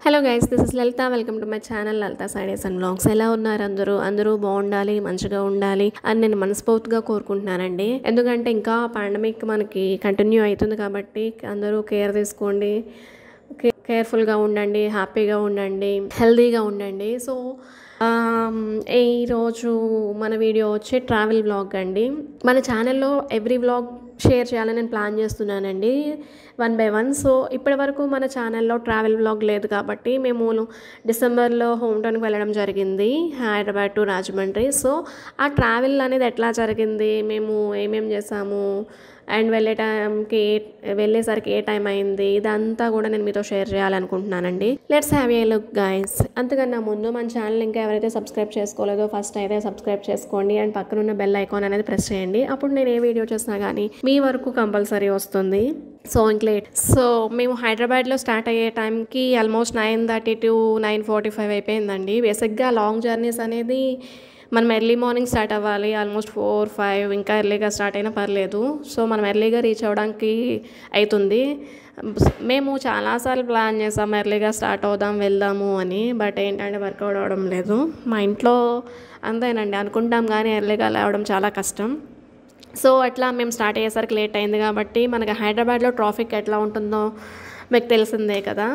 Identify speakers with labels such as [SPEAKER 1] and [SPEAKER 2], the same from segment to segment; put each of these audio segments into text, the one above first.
[SPEAKER 1] Hello guys this is Lalitha welcome to my channel Lalitha sides and blogs ఎలా ఉన్నారు అందరూ అందరూ బాగుండాలి మంచిగా ఉండాలి అని నేను మనస్ఫూర్తిగా కోరుకుంటున్నానండి ఎందుకంటే ఇంకా పాండమిక్ మనకి కంటిన్యూ అవుతుంది కాబట్టి అందరూ కేర్ తీసుకోండి కే- కేర్ఫుల్గా ఉండండి హ్యాపీగా ఉండండి హెల్తీగా ఉండండి సో ఈరోజు మన వీడియో వచ్చి ట్రావెల్ వ్లాగ్ అండి మన ఛానల్లో ఎవ్రీ వ్లాగ్ షేర్ చేయాలని నేను ప్లాన్ చేస్తున్నానండి వన్ బై వన్ సో ఇప్పటి వరకు మన ఛానల్లో ట్రావెల్ వ్లాగ్ లేదు కాబట్టి మేము డిసెంబర్లో హోమ్ టౌన్కి వెళ్ళడం జరిగింది హైదరాబాద్ టు రాజమండ్రి సో ఆ ట్రావెల్ అనేది ఎట్లా జరిగింది మేము ఏమేం చేసాము అండ్ వెళ్ళే టైంకి వెళ్ళేసరికి ఏ టైం అయింది ఇదంతా కూడా నేను మీతో షేర్ చేయాలనుకుంటున్నానండి let's have a look guys అంతకన్నా ముందు మన ఛానల్ ఇంకా ఎవరైతే సబ్స్క్రైబ్ చేసుకోలేదో ఫస్ట్ అయితే సబ్స్క్రైబ్ చేసుకోండి అండ్ పక్కనున్న బెల్ ఐకాన్ అనేది ప్రెస్ చేయండి అప్పుడు నేను ఏ వీడియో చేసినా కానీ మీ వరకు కంపల్సరీ వస్తుంది సో ఇంక్లేట్ సో మేము హైదరాబాద్లో స్టార్ట్ అయ్యే టైంకి almost nine thirty to nine forty five అయిపోయిందండి బేసిక్గా లాంగ్ జర్నీస్ అనేది మనం ఎర్లీ మార్నింగ్ స్టార్ట్ అవ్వాలి ఆల్మోస్ట్ ఫోర్ ఫైవ్ ఇంకా ఎర్లీగా స్టార్ట్ అయినా పర్లేదు సో మనం ఎర్లీగా రీచ్ అవ్వడానికి అవుతుంది మేము చాలాసార్లు ప్లాన్ చేసాం ఎర్లీగా స్టార్ట్ అవుదాం వెళ్దాము అని బట్ ఏంటంటే వర్కౌట్ అవ్వడం లేదు మా ఇంట్లో అంతేనండి అనుకుంటాం కానీ ఎర్లీగా లేవడం చాలా కష్టం సో అట్లా మేము స్టార్ట్ అయ్యేసరికి లేట్ అయింది కాబట్టి మనకి హైదరాబాద్లో ట్రాఫిక్ ఎట్లా ఉంటుందో మీకు తెలిసిందే కదా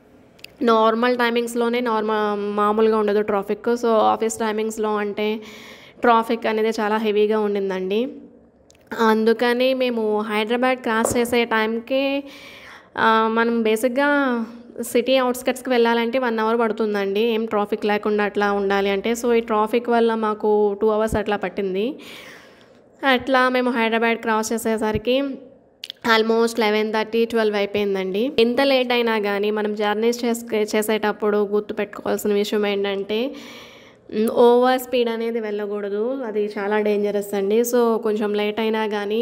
[SPEAKER 1] నార్మల్ టైమింగ్స్లోనే నార్మల్ మామూలుగా ఉండదు ట్రాఫిక్ సో ఆఫీస్ టైమింగ్స్లో అంటే ట్రాఫిక్ అనేది చాలా హెవీగా ఉండిందండి అందుకని మేము హైదరాబాద్ క్రాస్ చేసే టైంకి ఆ, మనం బేసిక్గా సిటీ అవుట్స్కట్స్కి వెళ్ళాలంటే వన్ అవర్ పడుతుందండి ఏం ట్రాఫిక్ లేకుండా అట్లా ఉండాలి అంటే సో ఈ ట్రాఫిక్ వల్ల మాకు టూ అవర్స్ అట్లా పట్టింది అట్లా మేము హైదరాబాద్ క్రాస్ చేసేసరికి ఆల్మోస్ట్ లెవెన్ థర్టీ ట్వెల్వ్ అయిపోయిందండి ఎంత లేట్ అయినా కానీ మనం జర్నీస్ చేసే చేసేటప్పుడు గుర్తు పెట్టుకోవాల్సిన విషయం ఏంటంటే ఓవర్ స్పీడ్ అనేది వెళ్ళకూడదు అది చాలా డేంజరస్ అండి సో కొంచెం లేట్ అయినా కానీ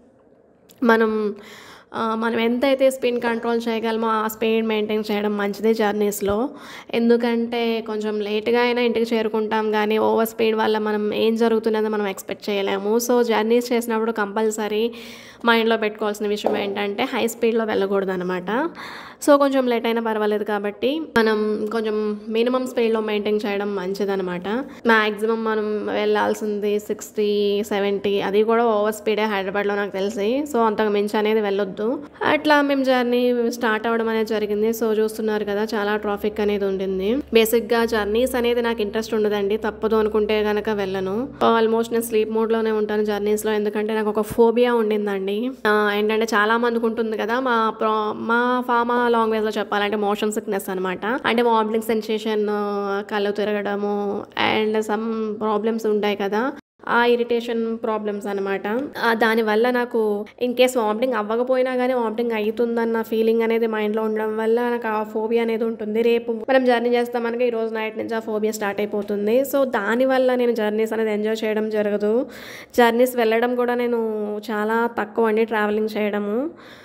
[SPEAKER 1] మనం ఆ, మనం ఎంతైతే స్పీడ్ కంట్రోల్ చేయగలమో ఆ స్పీడ్ మెయింటైన్ చేయడం మంచిది జర్నీస్లో ఎందుకంటే కొంచెం లేట్గా అయినా ఇంటికి చేరుకుంటాం కానీ ఓవర్ స్పీడ్ వల్ల మనం ఏం జరుగుతున్నదో మనం ఎక్స్పెక్ట్ చేయలేము సో జర్నీస్ చేసినప్పుడు కంపల్సరీ మైండ్లో పెట్టుకోవాల్సిన విషయం ఏంటంటే హై స్పీడ్లో వెళ్ళకూడదు అనమాట సో కొంచెం లేట్ అయినా పర్వాలేదు కాబట్టి మనం కొంచెం మినిమం స్పీడ్లో మెయింటైన్ చేయడం మంచిదనమాట మ్యాక్సిమం మనం వెళ్ళాల్సింది సిక్స్టీ సెవెంటీ అది కూడా ఓవర్ స్పీడే హైదరాబాద్లో నాకు తెలిసి సో అంతకు మించి అనేది వెళ్ళొద్దు అట్లా మేము జర్నీ స్టార్ట్ అవ్వడం అనేది జరిగింది సో చూస్తున్నారు కదా చాలా ట్రాఫిక్ అనేది ఉండింది బేసిక్గా జర్నీస్ అనేది నాకు ఇంట్రెస్ట్ ఉండదండి తప్పదు అనుకుంటే కనుక వెళ్ళను ఆల్మోస్ట్ నేను స్లీప్ మోడ్లోనే ఉంటాను జర్నీస్లో ఎందుకంటే నాకు ఒక ఫోబియా ఉండిందండి ఆ, ఏంటంటే చాలా మందికి ఉంటుంది కదా మా ప్రో మా ఫామా లాంగ్వేజ్లో చెప్పాలంటే మోషన్ సిక్నెస్ అనమాట అంటే వామిటింగ్ సెన్సేషన్ కళ్ళు తిరగడము అండ్ సమ్ ప్రాబ్లమ్స్ ఉంటాయి కదా ఆ ఇరిటేషన్ ప్రాబ్లమ్స్ అనమాట దానివల్ల నాకు ఇన్ కేస్ వామిటింగ్ అవ్వకపోయినా కానీ వామిటింగ్ అవుతుందన్న ఫీలింగ్ అనేది మైండ్లో ఉండడం వల్ల నాకు ఆ ఫోబియా అనేది ఉంటుంది రేపు మనం జర్నీ చేస్తామనగా ఈ రోజు నైట్ నుంచి ఆ ఫోబియా స్టార్ట్ అయిపోతుంది సో దానివల్ల నేను జర్నీస్ అనేది ఎంజాయ్ చేయడం జరగదు జర్నీస్ వెళ్ళడం కూడా నేను చాలా తక్కువ అండి ట్రావెలింగ్ చేయడము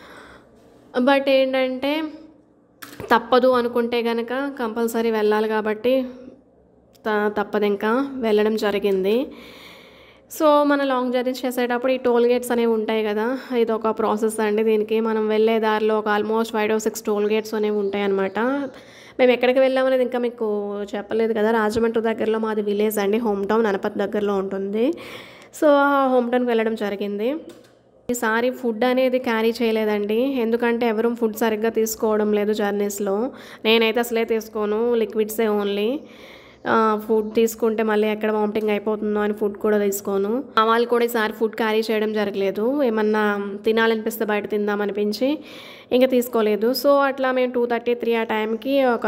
[SPEAKER 1] బట్ ఏంటంటే తప్పదు అనుకుంటే కనుక కంపల్సరీ వెళ్ళాలి కాబట్టి త- తప్పదు ఇంకా వెళ్ళడం జరిగింది సో మన లాంగ్ జర్నీస్ చేసేటప్పుడు ఈ టోల్ గేట్స్ అనేవి ఉంటాయి కదా ఇది ఒక ప్రాసెస్ అండి దీనికి మనం వెళ్ళే దారిలో ఒక almost five to six toll gates అనేవి ఉంటాయి అనమాట మేము ఎక్కడికి వెళ్ళామనేది ఇంకా మీకు చెప్పలేదు కదా రాజమండ్రి దగ్గరలో మాది విలేజ్ అండి హోమ్ టౌన్ అనపతి దగ్గరలో ఉంటుంది సో ఆ హోమ్ టౌన్కి వెళ్ళడం జరిగింది ఈసారి ఫుడ్ అనేది క్యారీ చేయలేదండి ఎందుకంటే ఎవరు ఫుడ్ సరిగ్గా తీసుకోవడం లేదు జర్నీస్లో నేనైతే అసలే తీసుకోను లిక్విడ్సే ఓన్లీ ఫుడ్ తీసుకుంటే మళ్ళీ ఎక్కడ వామిటింగ్ అయిపోతుందో అని ఫుడ్ కూడా తీసుకోను మా వాళ్ళు కూడా ఈసారి ఫుడ్ క్యారీ చేయడం జరగలేదు ఏమన్నా తినాలనిపిస్తే బయట తిందామనిపించి ఇంకా తీసుకోలేదు సో అట్లా మేము టూ థర్టీ త్రీ ఆ టైంకి ఒక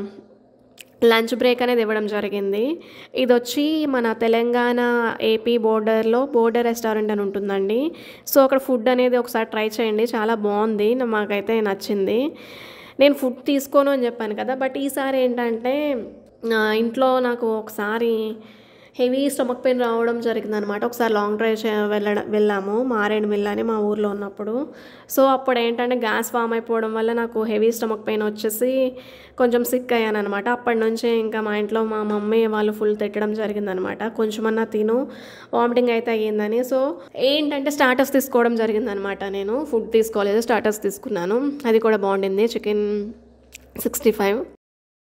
[SPEAKER 1] లంచ్ బ్రేక్ అనేది ఇవ్వడం జరిగింది ఇది వచ్చి మన తెలంగాణ ఏపీ బోర్డర్లో బోర్డర్ రెస్టారెంట్ అని ఉంటుందండి సో అక్కడ ఫుడ్ అనేది ఒకసారి ట్రై చేయండి చాలా బాగుంది నా- మాకైతే నచ్చింది నేను ఫుడ్ తీసుకోను అని చెప్పాను కదా బట్ ఈసారి ఏంటంటే ఆ, ఇంట్లో నాకు ఒకసారి హెవీ స్టమక్ పెయిన్ రావడం జరిగిందనమాట ఒకసారి లాంగ్ డ్రైవ్ చే వెళ్ళడం వెళ్ళాము మారేడు మిల్ అని మా ఊర్లో ఉన్నప్పుడు సో అప్పుడు ఏంటంటే గ్యాస్ ఫామ్ అయిపోవడం వల్ల నాకు హెవీ స్టమక్ పెయిన్ వచ్చేసి కొంచెం సిక్ అయ్యాను అనమాట అప్పటి నుంచి ఇంకా మా ఇంట్లో మా మమ్మీ వాళ్ళు ఫుల్ తిట్టడం జరిగిందనమాట కొంచెమన్నా తిను వామిటింగ్ అయితే అయ్యిందని సో ఏంటంటే స్టార్టర్స్ తీసుకోవడం జరిగిందనమాట నేను ఫుడ్ తీసుకోలేదు స్టార్టర్స్ తీసుకున్నాను అది కూడా బాగుండింది చికెన్ సిక్స్టీ ఫైవ్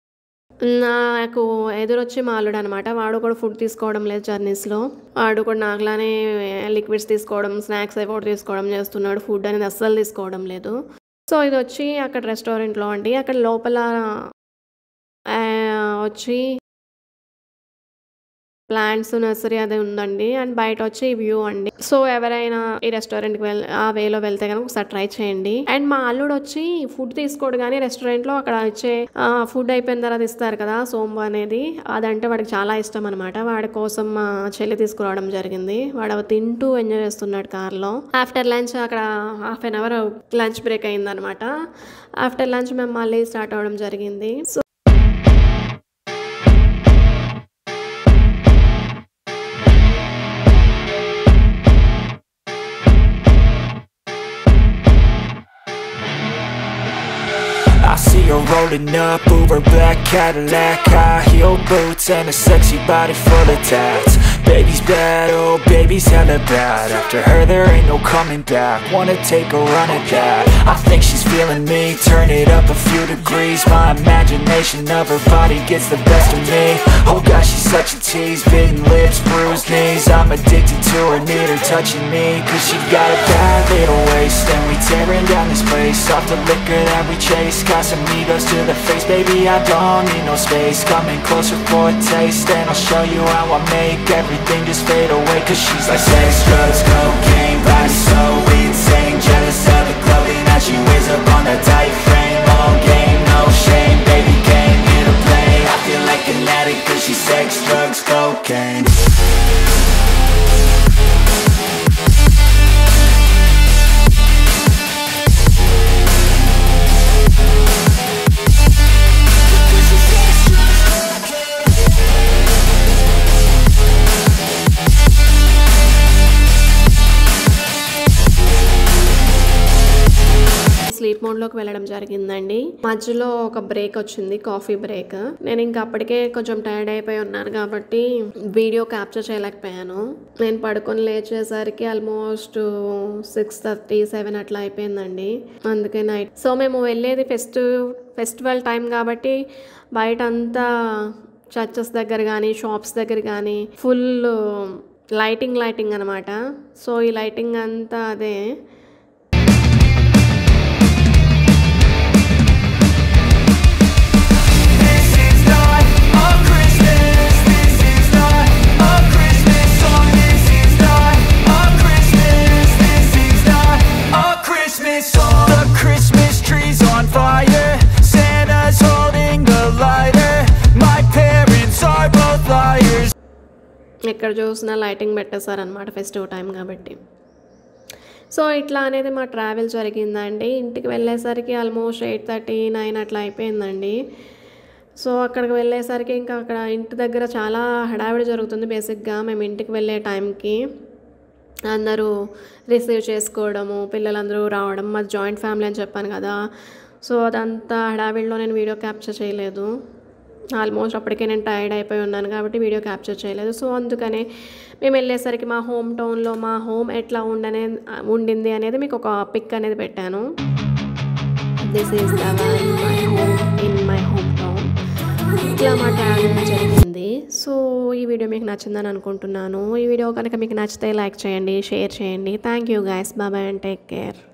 [SPEAKER 1] నాకు ఎదురొచ్చి మా అల్లుడు అనమాట వాడు కూడా ఫుడ్ తీసుకోవడం లేదు జర్నీస్లో వాడు కూడా నాకులానే లిక్విడ్స్ తీసుకోవడం స్నాక్స్ అవి కూడా తీసుకోవడం చేస్తున్నాడు ఫుడ్ అనేది అస్సలు తీసుకోవడం లేదు సో ఇది వచ్చి అక్కడ రెస్టారెంట్లో అండి అక్కడ లోపల ఆ, వచ్చి ప్లాంట్స్ నర్సరీ అది ఉందండి అండ్ బయట వచ్చి వ్యూ అండి సో ఎవరైనా ఈ రెస్టారెంట్కి వెళ్ ఆ వేలో వెళ్తే కనుక ఒకసారి ట్రై చేయండి అండ్ మా అల్లుడు వచ్చి ఫుడ్ తీసుకోడు కానీ రెస్టారెంట్లో అక్కడ ఇచ్చే ఫుడ్ అయిపోయిన తర్వాత ఇస్తారు కదా సోంబు అనేది అదంటే వాడికి చాలా ఇష్టం అనమాట వాడి కోసం మా చెల్లి తీసుకురావడం జరిగింది వాడు అవి తింటూ ఎంజాయ్ చేస్తున్నాడు కార్లో ఆఫ్టర్ లంచ్ అక్కడ half an hour lunch break అయిందనమాట ఆఫ్టర్ లంచ్ మేము మళ్ళీ స్టార్ట్ అవ్వడం జరిగింది so
[SPEAKER 2] I see her rolling up, Uber black Cadillac High heel boots and a sexy body full of tats Baby's bad, oh baby's hella bad After her there ain't no coming back Wanna take a run at that I think she's feeling me, turn it up a few degrees My imagination of her body gets the best of me Oh gosh, she's such a tease, bitten lips, bruised knees I'm addicted to her, need her touching me Cause she got a bad little waist And we tearing down this place Off the liquor that we chase Casamigos to the face Baby, I don't need no space Coming closer for a taste And I'll show you how I make everything just fade away Cause she's like sex, drugs, cocaine Body so insane Jealous of the clothing that she wears up on that tight frame All game, no shame Baby came here to play I feel like an addict Cause she's sex, drugs, cocaine
[SPEAKER 1] sleep మోడ్లోకి వెళ్ళడం జరిగిందండి మధ్యలో ఒక break వచ్చింది coffee break నేను ఇంకా అప్పటికే కొంచెం టైర్డ్ అయిపోయి ఉన్నాను కాబట్టి వీడియో క్యాప్చర్ చేయలేకపోయాను నేను పడుకొని లేచేసరికి ఆల్మోస్ట్ సిక్స్ థర్టీ సెవెన్ అట్లా అయిపోయిందండి అందుకే నైట్ సో మేము వెళ్ళేది ఫెస్టివ్ ఫెస్టివల్ టైం కాబట్టి బయట అంతా చర్చెస్ దగ్గర కానీ షాప్స్ దగ్గర కానీ ఫుల్ లైటింగ్ లైటింగ్ అనమాట సో ఈ లైటింగ్ అంతా అదే
[SPEAKER 2] This is not a Christmas. This is not a Christmas song. This is not a Christmas. This is not a Christmas song. The Christmas tree's on fire. Santa's holding the lighter. My parents are both liars.
[SPEAKER 1] ఎక్కడ చూసినా lighting పెట్టేశారనమాట festive time కాబట్టి so ఇట్లా అనేది మా travel జరిగిందండి ఇంటికి వెళ్ళేసరికి ఆల్మోస్ట్ ఎయిట్ థర్టీ నైన్ అట్లా అయిపోయిందండి సో అక్కడికి వెళ్ళేసరికి ఇంకా అక్కడ ఇంటి దగ్గర చాలా హడావిడి జరుగుతుంది బేసిక్గా మేము ఇంటికి వెళ్ళే టైంకి అందరూ రిసీవ్ చేసుకోవడము పిల్లలందరూ రావడం మాది జాయింట్ ఫ్యామిలీ అని చెప్పాను కదా సో అదంతా హడావిడిలో నేను వీడియో క్యాప్చర్ చేయలేదు ఆల్మోస్ట్ అప్పటికే నేను టైర్డ్ అయిపోయి ఉన్నాను కాబట్టి వీడియో క్యాప్చర్ చేయలేదు సో అందుకనే మేము వెళ్ళేసరికి మా హోమ్ టౌన్లో మా హోమ్ ఎట్లా ఉండనే ఉండింది అనేది మీకు ఒక పిక్ అనేది పెట్టాను this is the my home in my home town ఇట్లా మా ట్రావెల్ జరిగింది సో ఈ వీడియో మీకు నచ్చిందని అనుకుంటున్నాను ఈ వీడియో కనుక మీకు నచ్చితే లైక్ చేయండి షేర్ చేయండి థ్యాంక్ యూ గైస్ బాబాయ్ అండ్ టేక్ కేర్